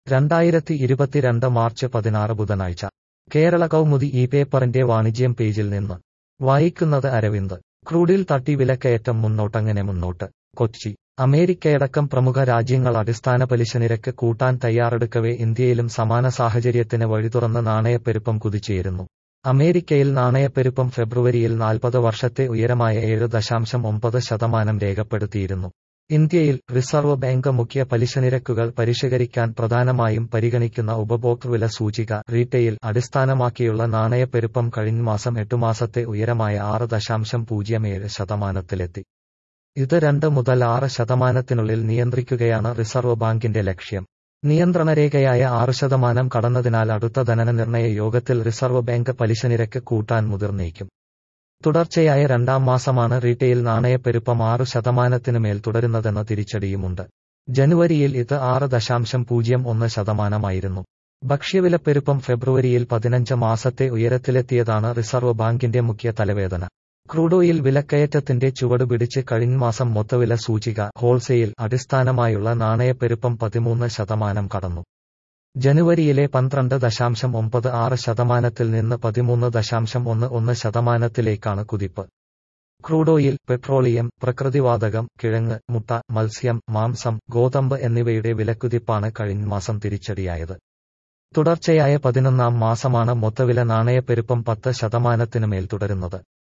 രണ്ടായിരത്തി ഇരുപത്തിരണ്ട് മാർച്ച് പതിനാറ് ബുധനാഴ്ച കേരള കൗമുദി ഈ പേപ്പറിന്റെ വാണിജ്യം പേജിൽ നിന്ന് വായിക്കുന്നത് അരവിന്ദ് ക്രൂഡിൽ തട്ടി വിലക്കയറ്റം മുന്നോട്ടങ്ങനെ മുന്നോട്ട് കൊച്ചി അമേരിക്കയടക്കം പ്രമുഖ രാജ്യങ്ങൾ അടിസ്ഥാന പലിശ നിരക്ക് കൂട്ടാൻ തയ്യാറെടുക്കവേ ഇന്ത്യയിലും സമാന സാഹചര്യത്തിന് വഴിതുറന്ന് നാണയപ്പെരുപ്പം കുതിച്ചുയരുന്നു അമേരിക്കയിൽ നാണയപ്പെരുപ്പം ഫെബ്രുവരിയിൽ നാൽപ്പത് വർഷത്തെ ഉയരമായ ഏഴ് ദശാംശം ഒമ്പത് ശതമാനം രേഖപ്പെടുത്തിയിരുന്നു ഇന്ത്യയിൽ റിസർവ് ബാങ്ക് മുഖ്യ പലിശ നിരക്കുകൾ പരിഷ്കരിക്കാൻ പ്രധാനമായും പരിഗണിക്കുന്ന ഉപഭോക്തൃവില സൂചിക റീറ്റെയിൽ അടിസ്ഥാനമാക്കിയുള്ള നാണയപ്പെരുപ്പം കഴിഞ്ഞ മാസം എട്ടു മാസത്തെ ഉയരമായ ആറ് ദശാംശം പൂജ്യം ഏഴ് ശതമാനത്തിലെത്തി ഇത് രണ്ട് മുതൽ ആറ് ശതമാനത്തിനുള്ളിൽ നിയന്ത്രിക്കുകയാണ് റിസർവ് ബാങ്കിന്റെ ലക്ഷ്യം നിയന്ത്രണരേഖയായ ആറ് ശതമാനം കടന്നതിനാൽ അടുത്ത ധനനിർണയ യോഗത്തിൽ റിസർവ് ബാങ്ക് പലിശ നിരക്ക് കൂട്ടാൻ മുതിർന്നേക്കും തുടർച്ചയായ രണ്ടാം മാസമാണ് റീറ്റെയിൽ നാണയപ്പെരുപ്പം ആറ് ശതമാനത്തിനു മേൽ തുടരുന്നതെന്ന തിരിച്ചടിയുമുണ്ട് ജനുവരിയിൽ ഇത് ആറ് ദശാംശം പൂജ്യം ഒന്ന് ശതമാനമായിരുന്നു ഭക്ഷ്യവിലപ്പെരുപ്പം ഫെബ്രുവരിയിൽ പതിനഞ്ച് മാസത്തെ ഉയരത്തിലെത്തിയതാണ് റിസർവ് ബാങ്കിന്റെ മുഖ്യ തലവേദന ക്രൂഡോയിൽ വിലക്കയറ്റത്തിന്റെ ചുവട് പിടിച്ച് കഴിഞ്ഞ മാസം മൊത്തവില സൂചിക ഹോൾസെയിൽ അടിസ്ഥാനമായുള്ള നാണയപ്പെരുപ്പം പതിമൂന്ന് ശതമാനം കടന്നു ജനുവരിയിലെ പന്ത്രണ്ട് ദശാംശം ഒമ്പത് ആറ് ശതമാനത്തിൽ നിന്ന് പതിമൂന്ന് ദശാംശം ഒന്ന് ഒന്ന് ശതമാനത്തിലേക്കാണ് കുതിപ്പ് ക്രൂഡോയിൽ പെട്രോളിയം പ്രകൃതിവാതകം കിഴങ്ങ് മുട്ട മത്സ്യം മാംസം ഗോതമ്പ് എന്നിവയുടെ വിലക്കുതിപ്പാണ് കഴിഞ്ഞ മാസം തിരിച്ചടിയായത് തുടർച്ചയായ പതിനൊന്നാം മാസമാണ് മൊത്തവില നാണയപ്പെരുപ്പം പത്ത് ശതമാനത്തിനു മേൽ തുടരുന്നത്